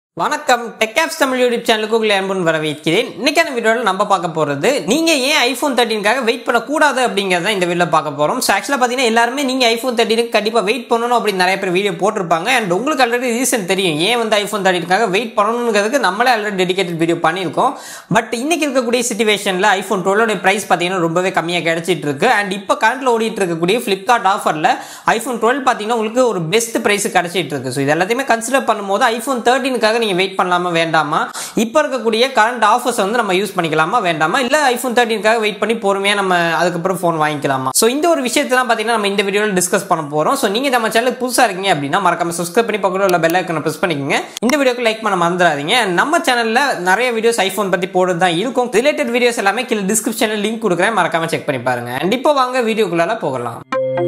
வணக்கம் டெக்ஆப்ஸ் தமிழ் யூடியூப் சேனலுக்கு உங்களை அன்புடன் வரவேற்கிறேன் இன்னைக்கான வீடியோவில் நம்ம பார்க்க போறது நீங்க ஏன் ஐபோன் தேர்ட்டின்காக வெயிட் பண்ணக்கூடாது அப்படிங்கறத இந்த வீடியோல பார்க்க போறோம் ஸோ ஆக்சுவலாக பார்த்தீங்கன்னா எல்லாருமே நீங்க ஐபோன் தேர்ட்டினுக்கு கண்டிப்பா வெயிட் பண்ணணும் அப்படின்னு நிறைய பேர் வீடியோ போட்டிருப்பாங்க அண்ட் உங்களுக்கு ஆல்ரெடி ரீசன் தெரியும் ஏன் வந்து ஐபோன் தேர்ட்டினுக்காக வெயிட் பண்ணணுங்கிறதுக்கு நம்மளே ஆல்ரெடி டெடிகேட்டட் வீடியோ பண்ணியிருக்கோம் பட் இன்னைக்கு இருக்கக்கூடிய சுச்சுவேஷன்ல ஐபோன் டுவெலோட பிரைஸ் பார்த்தீங்கன்னா ரொம்பவே கம்மியாக கிடைச்சிட்டு இருக்கு அண்ட் இப்போ கரண்ட்ல ஓடிட்டு இருக்கக்கூடிய ஃபிளிப்கார்ட் ஆஃபர்ல ஐபோன் டுவெல் பார்த்தீங்கன்னா உங்களுக்கு ஒரு பெஸ்ட் பிரைஸ் கிடைச்சிட்டு இருக்கு ஸோ இது எல்லாத்தையுமே கன்சிடர் பண்ணும்போது ஐபோன் தேர்ட்டினுக்காக நீங்க வெயிட் பண்ணலாமா வேண்டாமா இப்போ இருக்கக்கூடிய கரண்ட் ஆஃபர்ஸ் வந்து நம்ம யூஸ் பண்ணிக்கலாமா வேண்டாமா இல்ல ஐபோன் தேர்ட்டினுக்காக வெயிட் பண்ணி பொறுமையா நம்ம அதுக்கப்புறம் ஃபோன் வாங்கிக்கலாமா ஸோ இந்த ஒரு விஷயத்தை தான் பார்த்தீங்கன்னா நம்ம இந்த வீடியோவில் டிஸ்கஸ் பண்ண போறோம் ஸோ நீங்க நம்ம சேனலுக்கு புதுசா இருக்கீங்க அப்படின்னா மறக்காம சப்ஸ்கிரைப் பண்ணி பக்கத்தில் உள்ள பெல் ஐக்கனை ப்ரெஸ் பண்ணிக்கோங்க இந்த வீடியோக்கு லைக் பண்ண மறந்துடாதீங்க And நம்ம சேனல்ல நிறைய வீடியோஸ் ஐபோன் பத்தி போடுறது தான் இருக்கும் ரிலேட்டட் வீடியோஸ் எல்லாமே கீழே டிஸ்கிரிப்ஷன்ல லிங்க் கொடுக்குறேன் மறக்காம செக் பண்ணி பாருங்க அண்ட் இப்போ வாங்க வீடியோக்குள்ளால போகலாம்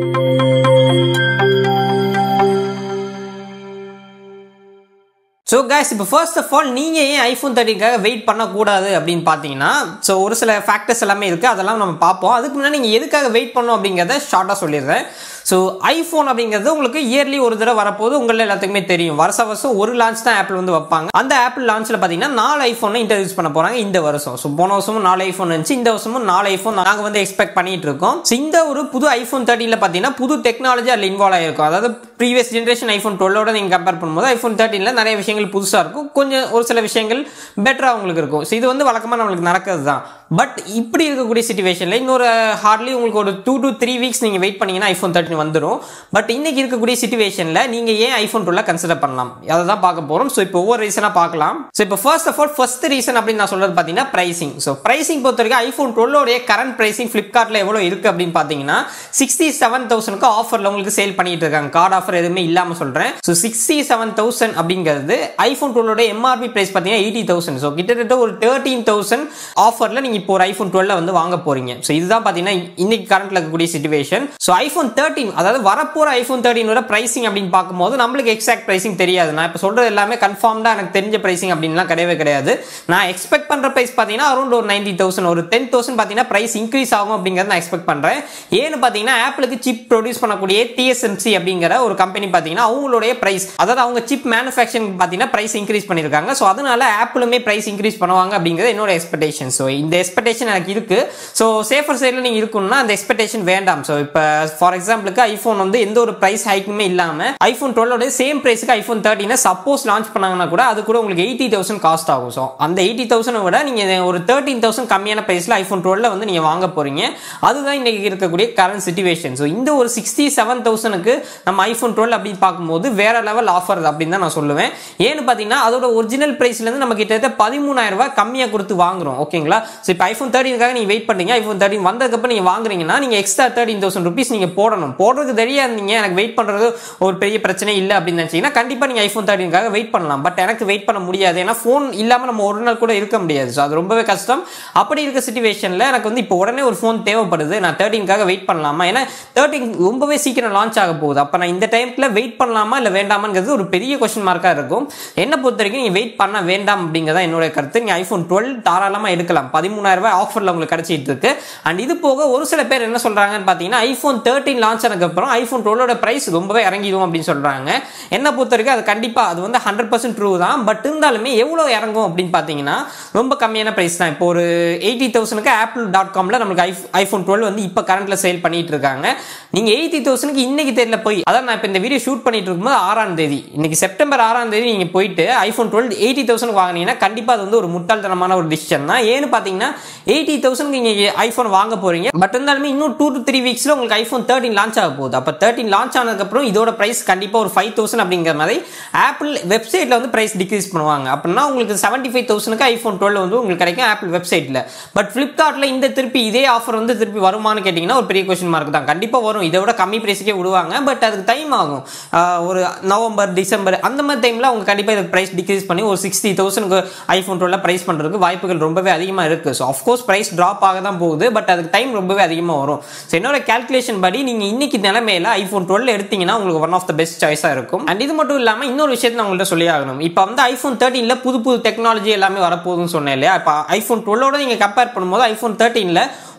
ஸோ guys இப்போ ஃபர்ஸ்ட் ஆஃப் ஆல் நீங்கள் ஏன் ஐஃபோன் தேர்ட்டிக்காக வெயிட் பண்ணக்கூடாது அப்படின்னு பார்த்தீங்கன்னா ஸோ ஒரு சில ஃபேக்டர்ஸ் எல்லாமே இருக்குது அதெல்லாம் நம்ம பார்ப்போம் அதுக்கு முன்னாடி நீங்கள் எதுக்காக வெயிட் பண்ணணும் அப்படிங்கிறத ஷார்ட்டாக சொல்லிடுறேன் ஸோ ஐஃபோன் அப்படிங்கிறது உங்களுக்கு இயர்லி ஒரு தடவை வரப்போது உங்களில் எல்லாத்துக்குமே தெரியும் வருஷ வருஷம் ஒரு லான்ச் தான் ஆப்பிள் வந்து வைப்பாங்க அந்த ஆப்பிள் லான்ச்சில் பார்த்தீங்கன்னா நாலு ஐஃபோனை இன்ட்ரடியூஸ் பண்ண போகிறாங்க இந்த வருஷம் ஸோ போன வருஷமும் நாலு ஐஃபோன் இருந்துச்சு இந்த வருஷமும் நாலு ஐஃபோன் நாங்கள் வந்து எக்ஸ்பெக்ட் பண்ணிட்டு இருக்கோம் ஸோ இந்த ஒரு புது ஐஃபோன் தேர்ட்டியில் பார்த்தீங்கன்னா புது டெக்னாலஜி அதில் இன்வால்வ் ஆகிருக்கும் அதாவது ப்ரீவியஸ் ஜென்ரேஷன் ஐஃபோன் டுவெல்லோட நீங்கள் கம்பேர் பண்ணும்போது ஐஃபோன் தேர்ட்டினில் நிறைய விஷயங்கள் புதுசாக இருக்கும் கொஞ்சம் ஒரு சில விஷயங்கள் பெட்டராக உங்களுக்கு இருக்கும் ஸோ இது வந்து வழக்கமாக நம்மளுக்கு நடக்கிறது தான் பட் இப்படி இருக்கக்கூடிய சுச்சுவேஷனில் இன்னொரு ஹார்ட்லி உங்களுக்கு ஒரு டூ டு த்ரீ வீக்ஸ் நீங்கள் வெயிட் பண்ணீங்கன்னா ஐஃபோன் தேர்ட்டின் வந்துடும் பட் இன்னைக்கு இருக்கக்கூடிய சுச்சுவேஷனில் நீங்கள் ஏன் ஐஃபோன் டுவெல்ல கன்சிடர் பண்ணலாம் அதை தான் பார்க்க போகிறோம் ஸோ இப்போ ஒவ்வொரு ரீசனாக பார்க்கலாம் ஸோ இப்போ first of all first reason அப்படின்னு நான் சொல்றது பார்த்தீங்கன்னா ப்ரைசிங் ஸோ ப்ரைசிங் பொறுத்த வரைக்கும் ஐஃபோன் டுவெல்லோடைய கரண்ட் ப்ரைசிங் ஃப்ளிப்கார்ட்டில் எவ்வளோ இருக்குது அப்படின்னு பார்த்தீங்கன்னா சிக்ஸ்டி செவன் தௌசண்ட்க்கு ஆஃபரில் உங்களுக்கு சேல் பண்ணிட்டு இருக்காங்க கார்டு ஆஃபர் எதுவுமே இல்லாமல் சொல்கிறேன் ஸோ சிக்ஸ்டி செவன் தௌசண்ட் அப்படிங்கிறது ஐஃபோன் டுவெல்லோட எம்ஆர்பி ப்ரைஸ் பார்த்தீங்கன்னா எயிட்டி தௌசண்ட் ஸோ கிட்டத்தட்ட ஒரு தேர்ட்டீன் தௌசண்ட் ஆஃபரில் நீங்கள் இப்போ ஒரு ஐஃபோன் டுவெல்ல வந்து வாங்க போறீங்க ஸோ இதுதான் பார்த்தீங்கன்னா இன்னைக்கு கரண்ட்ல இருக்கக்கூடிய சுச்சுவேஷன் ஸோ ஐஃபோன் தேர்ட்டின் அதாவது வரப்போற ஐஃபோன் தேர்ட்டினோட பிரைசிங் அப்படின்னு பார்க்கும்போது நம்மளுக்கு எக்ஸாக்ட் பிரைசிங் தெரியாது நான் இப்போ சொல்றது எல்லாமே கன்ஃபார்ம்டாக எனக்கு தெரிஞ்ச பிரைசிங் அப்படின்லாம் கிடையவே கிடையாது நான் எக்ஸ்பெக்ட் பண்ற பிரைஸ் பார்த்தீங்கன்னா அரௌண்ட் ஒரு நைன்டி தௌசண்ட் ஒரு டென் தௌசண்ட் பார்த்தீங்கன்னா பிரைஸ் இன்க்ரீஸ் ஆகும் அப்படிங்கிறத நான் எக்ஸ்பெக்ட் பண்றேன் ஏன்னு பார்த்தீங்கன்னா ஆப்பிளுக்கு சிப் ப்ரொடியூஸ் பண்ணக்கூடிய டிஎஸ்எம்சி அப்படிங்கிற ஒரு கம்பெனி பார்த்தீங்கன்னா அவங்களுடைய பிரைஸ் அதாவது அவங்க சிப் மேனுஃபேக்சரிங் பார்த்தீங்கன்னா பிரைஸ் இன்க்ரீஸ் பண்ணியிருக்காங்க ஸோ அதனால ஆப்பிளுமே பிரைஸ் இன்க்ரீஸ் பண்ணுவாங்க அப்படிங்கிறது என்னோட எக்ஸ்பெக்டேஷன் ஸோ இந்த எக்ஸ்பெக்டேஷன் எனக்கு இருக்கு ஸோ சேஃபர் சைடில் நீங்கள் இருக்கணும்னா அந்த எக்ஸ்பெக்டேஷன் வேண்டாம் ஸோ இப்போ ஃபார் எக்ஸாம்பிளுக்கு ஐஃபோன் வந்து எந்த ஒரு ப்ரைஸ் ஹைக்குமே இல்லாமல் ஐஃபோன் டுவெல்லோட சேம் ப்ரைஸுக்கு ஐஃபோன் தேர்ட்டினை சப்போஸ் லான்ச் பண்ணாங்கன்னா கூட அது கூட உங்களுக்கு எயிட்டி தௌசண்ட் காஸ்ட் ஆகும் ஸோ அந்த எயிட்டி தௌசண்ட் விட நீங்கள் ஒரு தேர்ட்டின் தௌசண்ட் கம்மியான ப்ரைஸில் ஐஃபோன் டுவெல்ல வந்து நீங்கள் வாங்க போறீங்க அதுதான் இன்னைக்கு இருக்கக்கூடிய கரண்ட் சுச்சுவேஷன் ஸோ இந்த ஒரு சிக்ஸ்டி செவன் தௌசண்ட்க்கு நம்ம ஐஃபோன் டுவெல் அப்படின்னு பார்க்கும்போது வேற லெவல் ஆஃபர் அப்படின்னு தான் நான் சொல்லுவேன் ஏன்னு பார்த்தீங்கன்னா அதோட ஒரிஜினல் ப்ரைஸ்லேருந்து நம்ம கிட்டத்தட்ட பதிமூணாயிரம் ரூபாய் கம்மியாக கொடுத்து வாங்குறோம் ஓகேங்களா ஸோ இப்போ ஐஃபோன் தேர்ட்டினுக்காக நீங்கள் வெயிட் பண்ணுறீங்க ஐஃபோன் தேர்ட்டின் வந்ததுக்கப்புறம் நீங்கள் வாங்குறீங்கன்னா நீங்கள் எக்ஸ்ட்ரா தேர்ட்டின் தௌசண்ட் ருபீஸ் நீங்கள் போடணும் போடுறதுக்கு தெரியா இருந்தீங்க எனக்கு வெயிட் பண்ணுறது ஒரு பெரிய பிரச்சனை இல்லை அப்படின்னு நினச்சிங்கன்னா கண்டிப்பாக நீங்கள் ஐஃபோன் தேர்ட்டினுக்காக வெயிட் பண்ணலாம் பட் எனக்கு வெயிட் பண்ண முடியாது ஏன்னா ஃபோன் இல்லாமல் நம்ம ஒரு நாள் கூட இருக்க முடியாது ஸோ அது ரொம்பவே கஷ்டம் அப்படி இருக்க சுச்சுவேஷனில் எனக்கு வந்து இப்போ உடனே ஒரு ஃபோன் தேவைப்படுது நான் தேர்ட்டின்காக வெயிட் பண்ணலாமா ஏன்னா தேர்ட்டின் ரொம்பவே சீக்கிரம் லான்ச் ஆக போகுது அப்போ நான் இந்த டைமில் வெயிட் பண்ணலாமா இல்லை வேண்டாமாங்கிறது ஒரு பெரிய கொஸ்டின் மார்க்காக இருக்கும் என்ன பொறுத்த வரைக்கும் நீங்கள் வெயிட் பண்ண வேண்டாம் அப்படிங்கிறதா என்னோட கருத்து நீங்கள் ஐஃபோன் டுவெல் தாராளமாக எடுக்கலாம் பதிமூணாயிரம் ரூபாய் ஆஃபரில் உங்களுக்கு கிடைச்சிட்டு இருக்கு அண்ட் இது போக ஒரு சில பேர் என்ன சொல்றாங்கன்னு பார்த்தீங்கன்னா ஐஃபோன் தேர்ட்டின் லான்ச் ஆனதுக்கப்புறம் ஐஃபோன் டுவெலோட பிரைஸ் ரொம்பவே இறங்கிடும் அப்படின்னு சொல்றாங்க என்ன பொறுத்த வரைக்கும் அது கண்டிப்பாக அது வந்து ஹண்ட்ரட் பர்சன்ட் ட்ரூ தான் பட் இருந்தாலுமே எவ்வளோ இறங்கும் அப்படின்னு பார்த்தீங்கன்னா ரொம்ப கம்மியான பிரைஸ் தான் இப்போ ஒரு எயிட்டி தௌசண்ட்க்கு ஆப்பிள் டாட் காமில் நம்மளுக்கு ஐஃபோன் டுவெல் வந்து இப்போ கரண்ட்ல சேல் பண்ணிட்டு இருக்காங்க நீங்கள் எயிட்டி தௌசண்ட்க்கு இன்னைக்கு தெரியல போய் அதான் நான் இப்போ இந்த வீடியோ ஷூட் பண்ணிட்டு இருக்கும்போது ஆறாம் தேதி இன்னைக்கு செப்டம்பர் ஆறாம் தேதி நீங்கள் போயிட்டு ஐஃபோன் டுவெல் எயிட்டி தௌசண்ட் வாங்கினீங்கன்னா கண்டிப்பாக அது வந்து ஒரு முட்டாள்தனமான ஒரு டிசிஷன் தான் ஏன்னு பார்த்தீங்கன்னா எயிட்டி தௌசண்ட் நீங்கள் ஐஃபோன் வாங்க போறீங்க பட் இருந்தாலுமே இன்னும் டூ டு த்ரீ வீக்ஸில் உங்களுக்கு ஐஃபோன் தேர்ட்டின் லான்ச் ஆக போகுது அப்போ தேர்ட்டின் லான்ச் ஆனதுக்கப்புறம் இதோட பிரைஸ் கண்டிப்பாக ஒரு ஃபைவ் தௌசண்ட் அப்படிங்கிற மாதிரி ஆப்பிள் வெப்சைட்டில் வந்து பிரைஸ் டிக்ரீஸ் பண்ணுவாங்க அப்படின்னா உங்களுக்கு செவன்ட்டி ஃபைவ் தௌசண்ட்க்கு ஐஃபோன் டுவெல் வந்து உங்களுக்கு கிடைக்கும் ஆப்பிள் வெப்சைட்டில் பட் ஃப்ளிப்கார்ட்டில் இந்த திருப்பி இதே ஆஃபர் வந்து திருப்பி வருமானு கேட்டிங்கன்னா ஒரு பெரிய கொஸ்டின் மார்க் தான் கண்டிப்பாக வரும் இதை விட கம்மி பிரைஸுக்கே விடுவாங்க பட் அதுக்கு டைம் ஆகும் ஒரு நவம்பர் டிசம்பர் அந்த மாதிரி டைமில் அவங்க கண்டிப்பாக இதுக்கு ப்ரைஸ் டிக்ரீஸ் பண்ணி ஒரு சிக்ஸ்டி தௌசண்ட்க்கு ஐஃபோன் டுவெல்ல ப்ரைஸ் பண்ணுறதுக்கு வாய்ப்புகள் ரொம்பவே அதிகமாக இருக்குது ஸோ அஃப்கோர்ஸ் ப்ரைஸ் ட்ராப் ஆக தான் போகுது பட் அதுக்கு டைம் ரொம்பவே அதிகமாக வரும் ஸோ என்னோட கேல்குலேஷன் படி நீங்கள் இன்னைக்கு நிலைமையில ஐஃபோன் டுவெல் எடுத்தீங்கன்னா உங்களுக்கு ஒன் ஆஃப் த பெஸ்ட் சாய்ஸாக இருக்கும் அண்ட் இது மட்டும் இல்லாமல் இன்னொரு விஷயத்தை நான் உங்கள்கிட்ட சொல்லி ஆகணும் இப்போ வந்து ஐஃபோன் தேர்ட்டீனில் புது புது டெக்னாலஜி எல்லாமே வரப்போகுதுன்னு சொன்னேன் இல்லையா இப்போ ஐஃபோன் டுவெல்லோட நீங்கள் கம்பேர் பண்ணும்போது ஐஃபோன் தேர்ட்டீனில்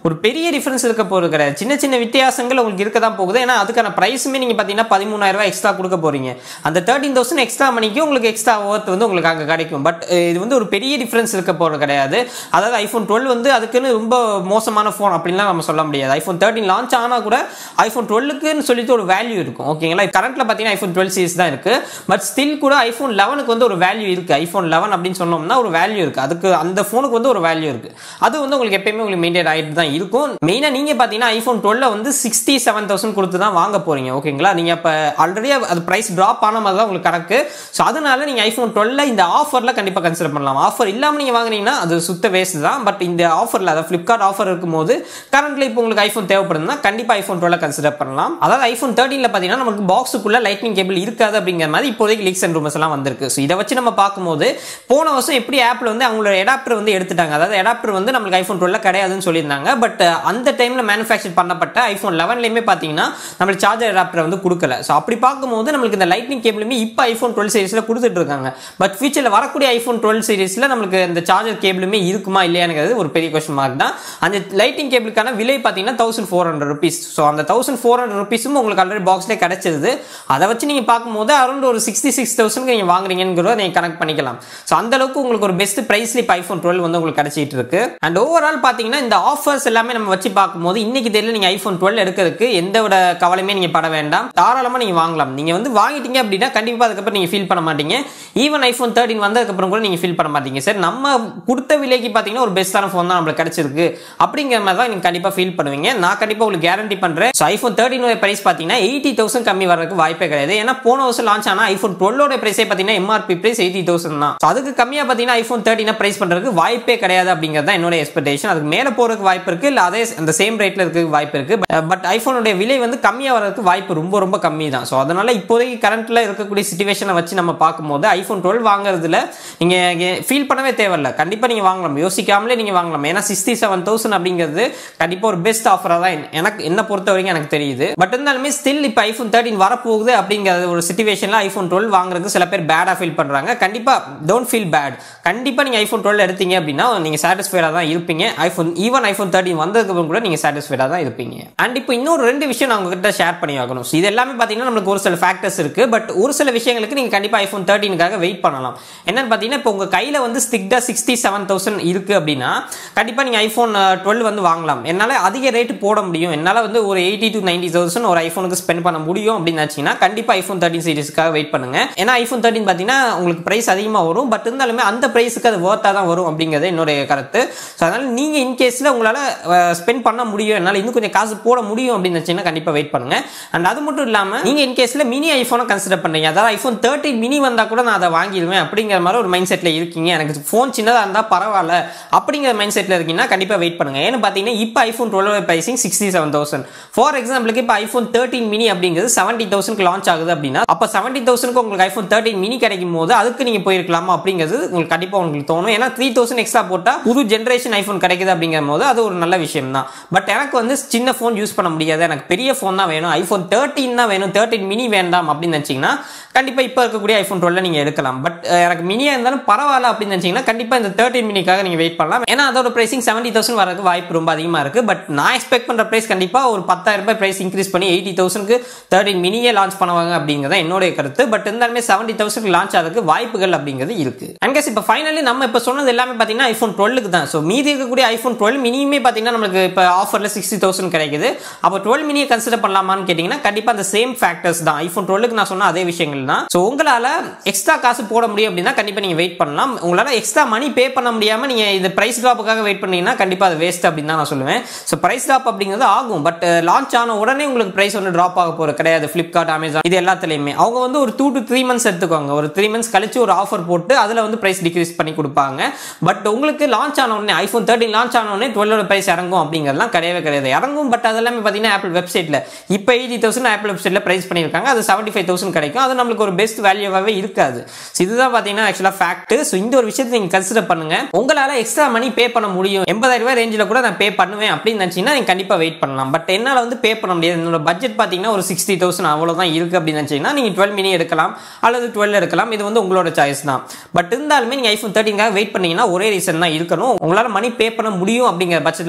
ஒரு பெரிய டிஃபரன்ஸ் இருக்க போகிறது கிடையாது சின்ன சின்ன வித்தியாசங்கள் உங்களுக்கு இருக்க தான் போகுது ஏன்னா அதுக்கான ப்ரைஸுமே நீங்கள் பார்த்தீங்கன்னா பதிமூணாயிரம் ரூபாய் எக்ஸ்ட்ரா கொடுக்க போறீங்க அந்த தேர்ட்டின் தௌசண்ட் எக்ஸ்ட்ரா மணிக்கு உங்களுக்கு எக்ஸ்ட்ரா ஒர்த் வந்து உங்களுக்கு அங்கே கிடைக்கும் பட் இது வந்து ஒரு பெரிய டிஃபரன்ஸ் இருக்க போகிறது கிடையாது அதாவது ஐஃபோன் டுவெல் வந்து அதுக்குன்னு ரொம்ப மோசமான ஃபோன் அப்படின்லாம் நம்ம சொல்ல முடியாது ஐஃபோன் தேர்ட்டின் லான்ச் ஆனால் கூட ஐஃபோன் டுவெல்லுக்குன்னு சொல்லிட்டு ஒரு வேல்யூ இருக்கும் ஓகேங்களா கரண்ட்ல பார்த்தீங்கன்னா ஐஃபோன் டுவெல் சீரிஸ் தான் இருக்கு பட் ஸ்டில் கூட ஐஃபோன் லெவனுக்கு வந்து ஒரு வேல்யூ இருக்கு ஐஃபோன் லெவன் அப்படின்னு சொன்னோம்னா ஒரு வேல்யூ இருக்கு அதுக்கு அந்த ஃபோனுக்கு வந்து ஒரு வேல்யூ இருக்கு அது வந்து உங்களுக்கு எப்பயுமே உங்களுக்கு மெயின்டைன் ஆகிட்டு தான் இருக்கும் மெயினாக நீங்கள் பார்த்தீங்கன்னா ஐஃபோன் டுவெல்ல வந்து சிக்ஸ்டி செவன் தௌசண்ட் கொடுத்து தான் வாங்க போறீங்க ஓகேங்களா நீங்கள் இப்போ ஆல்ரெடி அது ப்ரைஸ் ட்ராப் ஆன மாதிரி தான் உங்களுக்கு கணக்கு ஸோ அதனால நீங்கள் ஐஃபோன் டுவெல்ல இந்த ஆஃபரில் கண்டிப்பாக கன்சிடர் பண்ணலாம் ஆஃபர் இல்லாமல் நீங்கள் வாங்குனீங்கன்னா அது சுத்த வேஸ்ட் தான் பட் இந்த ஆஃபரில் அதாவது ஃப்ளிப்கார்ட் ஆஃபர் இருக்கும்போது கரண்ட்ல இப்போ உங்களுக்கு ஐஃபோன் தேவைப்படுதுன்னா கண்டிப்பாக ஐஃபோன் டுவெல்ல கன்சிடர் பண்ணலாம் அதாவது ஐஃபோன் தேர்ட்டினில் பார்த்தீங்கன்னா நமக்கு பாக்ஸுக்குள்ள லைட்னிங் கேபிள் இருக்காது அப்படிங்கிற மாதிரி இப்போதைக்கு லீக்ஸ் அண்ட் ரூமர்ஸ் எல்லாம் வந்திருக்கு ஸோ இதை வச்சு நம்ம பார்க்கும்போது போன வருஷம் எப்படி ஆப்பிள் வந்து அவங்களோட எடாப்டர் வந்து எடுத்துட்டாங்க அதாவது எடாப்டர் வந்து நம்மளுக்கு ஐஃபோன் டுவெல்ல கிடையாதுன்னு சொல்லியிருந்தாங்க பட் அந்த டைமில் மேனுஃபேக்சர் பண்ணப்பட்ட ஐஃபோன் லெவன்லேயுமே பார்த்தீங்கன்னா நம்மளுக்கு சார்ஜர் எடாப்டர் வந்து கொடுக்கல ஸோ அப்படி பார்க்கும்போது நம்மளுக்கு இந்த லைட்னிங் கேபிளுமே இப்போ ஐஃபோன் டுவெல் சீரிஸில் கொடுத்துட்டு இருக்காங்க பட் ஃபியூச்சரில் வரக்கூடிய ஐஃபோன் டுவெல் சீரிஸில் நம்மளுக்கு இந்த சார்ஜர் கேபிளுமே இருக்குமா இல்லையாங்கிறது ஒரு பெரிய கொஸ்டின் மார்க் தான் அந்த லைட்டிங் கேபிளுக்கான விலை பார்த்தீங்கன்னா thousand four hundred rupees so அந்த தௌசண்ட் ஃபோர் ஹண்ட்ரட் ருபீஸும் உங்களுக்கு ஆல்ரெடி பாக்ஸ்லேயே கிடைச்சிருது அதை வச்சு நீங்கள் பார்க்கும்போது அரௌண்ட் ஒரு சிக்ஸ்டி சிக்ஸ் தௌசண்ட் நீங்கள் வாங்குறீங்கிறத நீங்கள் கனெக்ட் பண்ணிக்கலாம் ஸோ அந்த அளவுக்கு உங்களுக்கு ஒரு பெஸ்ட் ப்ரைஸ்ல இப்போ ஐஃபோன் டுவெல் வந்து உங்களுக்கு கிடைச்சிட்டு இருக்கு அண்ட் ஓவரால் பார்த்தீங்கன்னா இந்த ஆஃபர்ஸ் எல்லாமே நம்ம வச்சு பார்க்கும்போது இன்னைக்கு தெரியல நீங்கள் ஐஃபோன் டுவெல் எடுக்கிறதுக்கு எந்த விட கவலையுமே நீங்கள் பட வேண்டாம் தாராளமாக நீங்கள் வாங்கலாம் நீங்கள் வந்து வாங்கிட்டீங்க அப்படின்னா கண்டிப்பாக அதுக்கப்புறம் நீங்கள் ஃபீல் பண்ண மாட்டீங்க ஈவன் ஐஃபோன் தேர்ட்டின் வந்ததுக்கப்புறம் கூட நீங்கள் ஃபீல் பண்ண மாட்டீங்க சார் நம்ம கொடுத்த விலைக்கு பார்த்தீங்கன்னா ஒரு பெஸ்ட்டான ஃபோன் தான் நம்மளுக்கு கிடைச்சிருக்கு அப்படிங்கிற மாதிரி தான் நீங்கள் கண்டிப்பாக ஃபீல் பண்ணுவீங்க நான் கண்டிப்பாக உங்களுக்கு கேரண்டி பண்ணுறேன் ஸோ ஐஃபோன் தேர்ட்டின் பிரைஸ் பார்த்தீங்கன்னா எயிட்டி தௌசண்ட் கம்மி வரதுக்கு வாய்ப்பே கிடையாது ஏன்னா போன வருஷம் லான்ச் ஆனால் ஐஃபோன் டுவெல்லோட பிரைஸே பார்த்தீங்கன்னா எம்ஆர்பி பிரைஸ் எயிட்டி தௌசண்ட் தான் ஸோ அதுக்கு கம்மியாக பார்த்தீங்கன்னா ஐஃபோன் தேர்ட்டினா பிரைஸ் பண்ணுறதுக்கு வாய்ப்பே கிடையாது அப்படிங்கிறது தான் என்னோட எக்ஸ்பெக்டேஷன் அதுக்கு மேலே போகிறதுக்கு வாய்ப்பு இருக்கு இல்லை அதே அந்த சேம் ரேட்டில் இருக்க வாய்ப்பு இருக்கு பட் ஐஃபோனுடைய விலை வந்து கம்மியாக வரதுக்கு வாய்ப்பு ரொம்ப ரொம்ப கம்மி தான் ஸோ அதனால இப்போதைக்கு கரண்ட்ல இருக்கக்கூடிய சுச்சுவேஷனை வச்சு நம்ம பார்க்கும்போது ஐஃபோன் டுவெல் வாங்குறதுல நீங்கள் ஃபீல் பண்ணவே தேவையில்ல கண்டிப்பாக நீங்கள் வாங்கலாம் யோசிக்காமலே நீங்கள் வாங்கலாம் ஏன்னா சிக்ஸ்டி செவன் தௌசண்ட் அப்படிங்கிறது கண்டிப்பாக ஒரு பெஸ்ட் ஆஃபராக தான் எனக்கு என்ன பொறுத்த வரைக்கும் எனக்கு தெரியுது பட் இருந்தாலுமே ஸ்டில் இப்போ ஐஃபோன் தேர்ட்டின் வரப்போகுது அப்படிங்கிற ஒரு சுச்சுவேஷனில் ஐஃபோன் டுவெல் வாங்குறதுக்கு சில பேர் பேடாக ஃபீல் பண்ணுறாங்க கண்டிப்பாக டோன்ட் ஃபீல் பேட் கண்டிப்பாக நீங்கள் ஐஃபோன் டுவெல் எடுத்தீங்க அப்படின்னா நீங்கள் சாட்டிஸ்ஃபைடாக தான் இருப்பீங்க ஐஃபோன் ஈவன் ஐஃபோன் தேர்ட்டின் வந்ததுக்கு கூட நீங்கள் சாட்டிஸ்ஃபைடாக தான் இருப்பீங்க அண்ட் இப்போ இன்னொரு ரெண்டு விஷயம் நான் உங்ககிட்ட ஷேர் பண்ணி ஆகணும் ஸோ இது எல்லாமே பார்த்தீங்கன்னா நம்மளுக்கு ஒரு சில ஃபேக்டர்ஸ் இருக்கு பட் ஒரு சில விஷயங்களுக்கு நீங்கள் கண்டிப்பாக ஐஃபோன் தேர்ட்டினுக்காக வெயிட் பண்ணலாம் என்னன்னு பார்த்தீங்கன்னா இப்போ உங்கள் கையில் வந்து ஸ்டிக்டா சிக்ஸ்டி செவன் தௌசண்ட் இருக்கு அப்படின்னா கண்டிப்பாக நீங்கள் ஐஃபோன் டுவெல் வந்து வாங்கலாம் என்னால் அதிக ரேட்டு போட முடியும் என்னால் வந்து ஒரு எயிட்டி டு நைன்டி தௌசண்ட் ஒரு ஐஃபோனுக்கு ஸ்பெண்ட் பண்ண முடியும் அப்படின்னு நினச்சிங்கன்னா கண்டிப்பாக ஐஃபோன் தேர்ட்டின் சீரிஸ்க்காக வெயிட் பண்ணுங்க ஏன்னா ஐஃபோன் தேர்ட்டின் பார்த்தீங்கன்னா உங்களுக்கு ப்ரைஸ் அதிகமாக வரும் பட் இருந்தாலுமே அந்த ப்ரைஸுக்கு அது ஒர்த்தாக தான் வரும் அப்படிங்கிறது என்னுடைய கருத்து ஸோ அதனால் நீங்கள் இன்கேஸில் உங்களால் ஸ்பெண்ட் பண்ண முடியும் என்னால் இன்னும் கொஞ்சம் காசு போட முடியும் அப்படின்னு நினச்சிங்கன்னா கண்டிப்பாக வெயிட் பண்ணுங்க அண்ட் அது மட்டும் இல்லாமல் நீங்கள் இன்கேஸில் மினி ஐஃபோனை கன்சிடர் பண்ணுறீங்க அதாவது ஐஃபோன் தேர்ட்டின் மினி வந்தால் கூட நான் அதை வாங்கிடுவேன் அப்படிங்கிற மாதிரி ஒரு மைண்ட் செட்டில் இருக்கீங்க எனக்கு ஃபோன் சின்னதாக இருந்தால் பரவாயில்ல அப்படிங்கிற மைண்ட் செட்டில் இருக்கீங்கன்னா கண்டிப்பாக வெயிட் பண்ணுங்க ஏன்னு பார்த்தீங்கன்னா இப்போ iPhone twelve pricing sixty seven thousand for எக்ஸாம்பிளுக்கு இப்போ ஐஃபோன் தேர்ட்டின் மினி அப்படிங்கிறது செவன்ட்டி தௌசண்ட்க்கு லான்ச் ஆகுது அப்படின்னா அப்போ செவன்ட்டி தௌசண்ட்க்கு உங்களுக்கு ஐஃபோன் தேர்ட்டின் மினி கிடைக்கும் போது அதுக்கு நீங்கள் போயிருக்கலாமா அப்படிங்கிறது உங்களுக்கு கண்டிப்பாக உங்களுக்கு தோணும் ஏன்னா த்ரீ தௌசண்ட் எக்ஸ்ட்ரா போட்டால் புது ஜென்ரேஷன் ஐஃபோன் கிடைக்குது அப்படிங்கிற போது அது ஒரு நல்ல விஷயம் தான் பட் எனக்கு வந்து சின்ன ஃபோன் யூஸ் பண்ண முடியாது எனக்கு பெரிய ஃபோன் தான் வேணும் ஐஃபோன் தேர்ட்டின் தான் வேணும் தேர்ட்டின் மினி வேண்டாம் அப்படின்னு நினச்சிங்கன்னா கண்டிப்பாக இப்போ இருக்கக்கூடிய ஐஃபோன் டுவெல் நீங்கள் எடுக்கலாம் பட் எனக்கு மினியாக இருந்தாலும் பரவாயில்ல அப்படின்னு நினச்சிங்கன்னா கண்டிப்பாக இந்த தேர்ட்டின் மினிக்காக நீங்கள் வெயிட் பண்ணலாம் ஏன்னா அதோட ப்ரைசிங் செவன்ட்டி தௌசண்ட் வரதுக்கு வாய்ப்பு ரொம்ப அதிகமாக இருக்குது பட் நான் எக்ஸ்பெக்ட் பண்ணுற ப்ரைஸ் கண்டிப்பாக ஒரு பத்தாயிரம் ரூபாய் ப்ரைஸ் இன்க்ரீஸ் பண்ணி எயிட்டி தௌசண்ட்க்கு தேர்ட்டின் மினியே லான்ச் பண்ணுவாங்க அப்படிங்கிறத என்னுடைய கருத்து பட் இருந்தாலுமே செவன்ட்டி தௌசண்ட் லான்ச் ஆகிறதுக்கு வாய்ப்புகள் அப்படிங்கிறது இருக்கு அங்கேஸ் இப்போ ஃபைனலி நம்ம இப்போ சொன்னது எல்லாமே பார்த்தீங்கன்னா ஐஃபோன் டுவெல்லுக்கு தான் ஸோ மீதி இருக்கக்கூடிய ஐஃபோன் டுவெல் மினியுமே பார்த்தீங்கன்னா நம்மளுக்கு இப்போ ஆஃபரில் சிக்ஸ்டி தௌசண்ட் கிடைக்குது அப்போ டுவெல் மினியை கன்சிடர் பண்ணலாமான்னு கேட்டிங்கன்னா கண்டிப்பாக அந்த சேம் ஃபேக்டர்ஸ் தான் ஐஃபோன் டுவெல்லுக்கு நான் சொன்ன அதே விஷயங்கள் தான் ஸோ உங்களால் எக்ஸ்ட்ரா காசு போட முடியும் அப்படின்னா கண்டிப்பாக நீங்கள் வெயிட் பண்ணலாம் உங்களால் எக்ஸ்ட்ரா மணி பே பண்ண முடியாமல் நீங்கள் இந்த ப்ரைஸ் ட்ராப்புக்காக வெயிட் பண்ணீங்கன்னா கண்டிப்பாக அது வேஸ்ட் அப்படின்னு தான் நான் சொல்லுவேன் ஸோ ப்ரைஸ் ட்ராப் அப்படிங்கிறது ஆகும் பட் லான்ச் ஆன உடனே உங்களுக்கு ப்ரைஸ் வந்து ட்ராப் ஆக போகிறது கிடையாது ஃப்ளிப்கார்ட் அமேசான் இது எல்லாத்துலேயுமே அவங்க வந்து ஒரு டூ டு த்ரீ மந்த்ஸ் எடுத்துக்கோங்க ஒரு த்ரீ மந்த்ஸ் கழிச்சு ஒரு ஆஃபர் போட்டு அதில் வந்து ப்ரைஸ் டிக்ரீஸ் பண்ணி கொடுப்பாங்க பட் உங்களுக்கு லான்ச் ஆன உடனே ஐஃபோன் தேர்ட்டின் லான்ச் ஆன உடனே டுவெல்லோட ப்ரைஸ் இறங்கும் அப்படிங்கிறதுலாம் கிடையவே கிடையாது இறங்கும் பட் அதெல்லாமே பார்த்தீங்கன்னா ஆப்பிள் வெப்சைட்டில் இப்போ எயிட்டி தௌசண்ட் ஆப்பிள் வெப்சைட்டில் ப்ரைஸ் பண்ணியிருக்காங்க அது செவன்ட்டி ஃபைவ் தௌசண்ட் கிடைக்கும் அது நம்மளுக்கு ஒரு பெஸ்ட் வேல்யூவாகவே இருக்காது ஸோ இதுதான் பார்த்தீங்கன்னா ஆக்சுவலாக ஃபேக்ட் ஸோ இந்த ஒரு விஷயத்தை நீங்கள் கன்சிடர் பண்ணுங்க உங்களால் எக்ஸ்ட்ரா மணி பே பண்ண முடியும் எண்பதாயிரம் ரூபாய் ரேஞ்சில் கூட நான் பே பண்ணுவேன் அப்படின்னு நினச்சிங்கன்னா நீங்கள் கண்டிப்பாக வெயிட் பண்ணலாம் பட் என்னால் வந்து பே பண்ண முடியாது என்னோட பட்ஜெட் பார்த்தீங்கன்னா ஒரு சிக்ஸ்டி தௌசண்ட் அவ்வளோதான் இருக்குது அப்படின்னு நினச்சிங்கன்னா நீங்கள் டுவெல் மினி எடுக்கலாம் அல்லது டுவெல் எடுக்கலாம் இது வந்து உங்களோட சாய்ஸ் தான் பட் இருந்தாலுமே நீங்கள் ஐஃபோன் தேர்ட்டின்காக வெயிட் பண்ணீங்கன்னா ஒரே ரீசன் தான் இருக்கணும் உங்களால் மணி பே பண்ண முடியும் அப்படிங்கிற பட்சத்தில்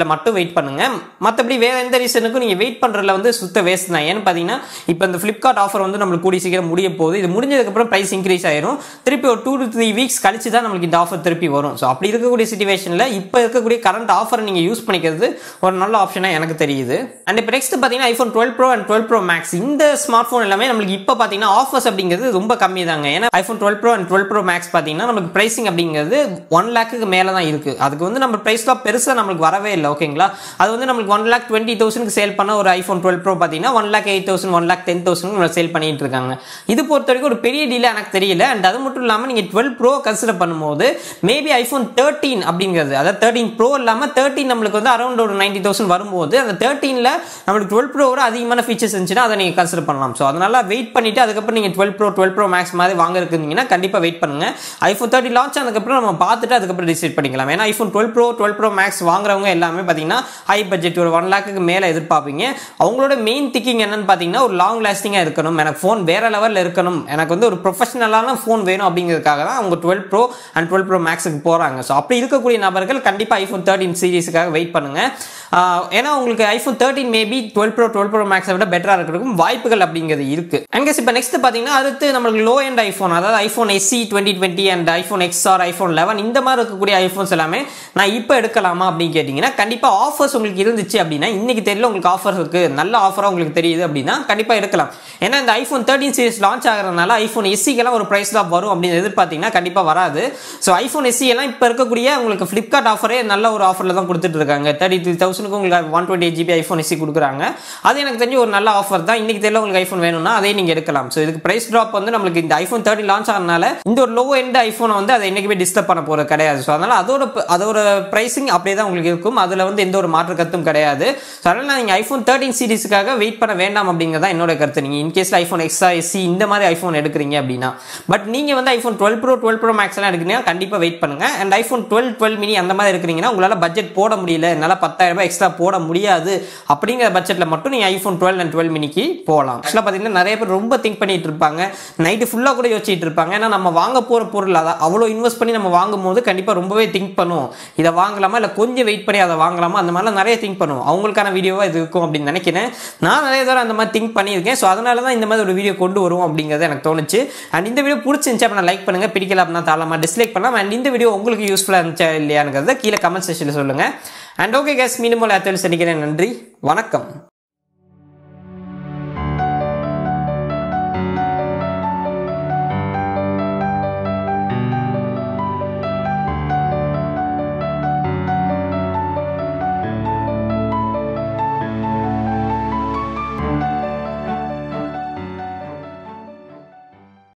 ரீசனில் மட்டும் வெயிட் பண்ணுங்க மற்றபடி வேற எந்த ரீசனுக்கும் நீங்கள் வெயிட் பண்ணுறதுல வந்து சுத்த வேஸ்ட் தான் ஏன்னு பார்த்தீங்கன்னா இப்போ இந்த ஃப்ளிப்கார்ட் ஆஃபர் வந்து நம்மளுக்கு கூடிய சீக்கிரம் முடிய போகுது இது முடிஞ்சதுக்கப்புறம் ப்ரைஸ் இன்க்ரீஸ் ஆயிரும் திருப்பி ஒரு டூ டு த்ரீ வீக்ஸ் கழிச்சு தான் நம்மளுக்கு இந்த ஆஃபர் திருப்பி வரும் ஸோ அப்படி இருக்கக்கூடிய சுச்சுவேஷனில் இப்போ இருக்கக்கூடிய கரண்ட் ஆஃபரை நீங்கள் யூஸ் பண்ணிக்கிறது ஒரு நல்ல ஆப்ஷனாக எனக்கு தெரியுது அண்ட் இப்போ நெக்ஸ்ட் பார்த்தீங்கன்னா iPhone twelve pro and twelve pro max இந்த ஸ்மார்ட் ஃபோன் எல்லாமே நம்மளுக்கு இப்போ பார்த்தீங்கன்னா ஆஃபர்ஸ் அப்படிங்கிறது ரொம்ப கம்மி தாங்க ஏன்னா iPhone twelve pro and twelve pro max பார்த்தீங்கன்னா நமக்கு ப்ரைசிங் அப்படிங்கிறது ஒன் லேக்குக்கு மேலே தான் இருக்குது அதுக்கு வந்து நம்ம ப்ரைஸ்லாம் பெருசாக நம்மளுக்கு வரவே இல்லை ஓகேங்களா அது வந்து நம்மளுக்கு ஒன் லேக் டுவெண்ட்டி தௌசண்ட்க்கு சேல் பண்ண ஒரு ஐஃபோன் டுவெல் ப்ரோ பார்த்தீங்கன்னா one lakh eight thousand one lakh ten thousand sale பண்ணிட்டு இருக்காங்க இது பொறுத்த வரைக்கும் ஒரு பெரிய டீல் எனக்கு தெரியல அண்ட் அது மட்டும் இல்லாமல் நீங்கள் டுவெல் ப்ரோ கன்சிடர் பண்ணும்போது மேபி ஐஃபோன் தேர்ட்டீன் அப்படிங்கிறது அதாவது தேர்ட்டின் ப்ரோ இல்லாமல் தேர்ட்டின் நம்மளுக்கு வந்து அரௌண்ட் ஒரு நைன்டி தௌசண்ட் வரும்போது அந்த தேர்ட்டீனில் நம்மளுக்கு டுவெல் ப்ரோவோட அதிகமான ஃபீச்சர்ஸ் இருந்துச்சுன்னா அதை நீங்கள் கன்சிடர் பண்ணலாம் ஸோ அதனால வெயிட் பண்ணிட்டு அதுக்கப்புறம் நீங்கள் twelve pro twelve pro max மாதிரி வாங்க இருந்தீங்கன்னா கண்டிப்பாக வெயிட் பண்ணுங்க ஐஃபோன் தேர்ட்டி லான்ச் ஆனதுக்கப்புறம் நம்ம பார்த்துட்டு அதுக்கப்புறம் டிசைட் பண்ணிக்கலாம் ஏன்னா iPhone twelve pro twelve pro max வாங்குறவங்க எல்லாமே பார்த்தீங்கன்னா ஹை பட்ஜெட் ஒரு ஒன் லேக்குக்கு மேலே எதிர்பார்ப்பீங்க அவங்களோட மெயின் திங்கிங் என்னன்னு பார்த்தீங்கன்னா ஒரு லாங் லாஸ்டிங்காக இருக்கணும் எனக்கு ஃபோன் வேற லெவலில் இருக்கணும் எனக்கு வந்து ஒரு ப்ரொஃபஷனலான ஃபோன் வேணும் அப்படிங்கிறதுக்காக தான் அவங்க twelve pro and twelve pro மேக்ஸுக்கு போகிறாங்க ஸோ அப்படி இருக்கக்கூடிய நபர்கள் கண்டிப்பாக ஐஃபோன் தேர்ட்டின் சீரீஸுக்காக வெயிட் பண்ணுங்க ஆஹ் ஏன்னா உங்களுக்கு iPhone thirteen maybe twelve pro twelve pro மேக்ஸை விட பெட்டராக இருக்கிறதுக்கும் வாய்ப்புகள் அப்படிங்கிறது இருக்கு அங்கே இப்போ நெக்ஸ்ட் பார்த்தீங்கன்னா அடுத்து நம்மளுக்கு லோ எண்ட் ஐஃபோன் அதாவது iPhone SE twenty twenty and iPhone XR iPhone eleven இந்த மாதிரி இருக்கக்கூடிய ஐஃபோன்ஸ் எல்லாமே நான் இப்போ எடுக்கலாமா அப்படின்னு கேட்டிங்கன்னா கண்டிப்பாக ஆஃபர்ஸ் உங்களுக்கு இருந்துச்சு அப்படின்னா இன்னைக்கு தெரியல உங்களுக்கு ஆஃபர் இருக்கு நல்ல ஆஃபராக உங்களுக்கு தெரியுது அப்படின்னா கண்டிப்பாக எடுக்கலாம் ஏன்னா இந்த ஐஃபோன் தேர்ட்டின் சீரிஸ் லான்ச் ஆகிறதுனால ஐஃபோன் எஸ்சிக்கெல்லாம் ஒரு ப்ரைஸ் தான் வரும் அப்படின்னு எதிர்பார்த்தீங்கன்னா கண்டிப்பாக வராது ஸோ ஐஃபோன் எஸ்சி எல்லாம் இப்போ இருக்கக்கூடிய உங்களுக்கு ஃப்ளிப்கார்ட் ஆஃபரே நல்ல ஒரு ஆஃபரில் தான் கொடுத்துட்டு இருக்காங்க தேர்ட்டி த்ரீ தௌசண்ட்க்கு உங்களுக்கு one twenty GB iPhone SE கொடுக்குறாங்க அது எனக்கு தெரிஞ்ச ஒரு நல்ல ஆஃபர் தான் இன்னைக்கு தெரியல உங்களுக்கு ஐஃபோன் வேணும்னா அதே நீங்கள் எடுக்கலாம் ஸோ இதுக்கு ப்ரைஸ் ட்ராப் வந்து நம்மளுக்கு இந்த ஐஃபோன் தேர்ட்டி லான்ச் ஆனதுனால இந்த ஒரு லோ எண்ட் ஐஃபோனை வந்து அதை என்னைக்குமே டிஸ்டர்ப் பண்ண போகிறது கிடையாது ஸோ அதனால் அதோட அதோட ப்ரைஸிங் அப்படியே தான் உங்களுக்கு இருக்கும் அதில் வந்து எந்த ஒரு மாற்று கருத்தும் கிடையாது ஸோ அதனால் நீங்கள் ஐஃபோன் தேர்ட்டின் சீரிஸுக்காக வெயிட் பண்ண வேண்டாம் அப்படிங்கிறதா என்னோட கருத்து நீங்கள் இன்கேஸில் ஐஃபோன் எக்ஸா எஸ்சி இந்த மாதிரி ஐஃபோன் எடுக்கிறீங்க அப்படின்னா பட் நீங்கள் வந்து iPhone twelve pro twelve pro max எல்லாம் எடுக்கிறீங்கன்னா கண்டிப்பாக வெயிட் பண்ணுங்க and iPhone twelve twelve mini அந்த மாதிரி இருக்கிறீங்கன்னா உங்களால் பட்ஜெட் போட முடியல என்னால் பத்தாயிரம் ரூபாய் எக்ஸ்ட்ரா போட முடியாது அப்படிங்கிற பட்ஜெட்டில் மட்டும் நீங்கள் ஐஃபோன் டுவெல் அண்ட் டுவெல் மினிக்கு போகலாம் ஆக்சுவலாக பார்த்தீங்கன்னா நிறைய பேர் ரொம்ப திங்க் பண்ணிட்டு இருப்பாங்க நைட்டு ஃபுல்லாக கூட யோசிச்சுட்டு இருப்பாங்க ஏன்னா நம்ம வாங்க போகிற பொருள் அதை அவ்வளோ இன்வெஸ்ட் பண்ணி நம்ம வாங்கும் போது கண்டிப்பாக ரொம்பவே திங்க் பண்ணுவோம் இதை வாங்கலாமா இல்லை கொஞ்சம் வெயிட் பண்ணி அதை வாங்கலாமா அந்த மாதிரிலாம் நிறைய திங்க் பண்ணுவோம் அவங்களுக்கான வீடியோவாக இது இருக்கும் அப்படின்னு நினைக்கிறேன் நான் நிறைய தடவை அந்த மாதிரி திங்க் பண்ணியிருக்கேன் ஸோ அதனால தான் இந்த மாதிரி ஒரு வீடியோ கொண்டு வருவோம் அப்படிங்கிறது எனக்கு தோணுச்சு அண்ட் இந்த வீடியோ பிடிச்சிருந்துச்சு அப்படின்னா லைக் பண்ணுங்க பிடிக்கல அப்படின்னா தாராளமாக டிஸ்லைக் பண்ணலாம் அண்ட் இந்த வீடியோ உங்களுக்கு யூஸ்ஃபுல்லாக இருந்துச்சா இல்லையாங்கிறத கீழே கமெண்ட் செக்ஷனில் சொல்லுங்கள் அண்ட் ஓகே கேஸ் மீண்டும் ஒரு சந்திக்கிறேன் நன்றி வணக்கம்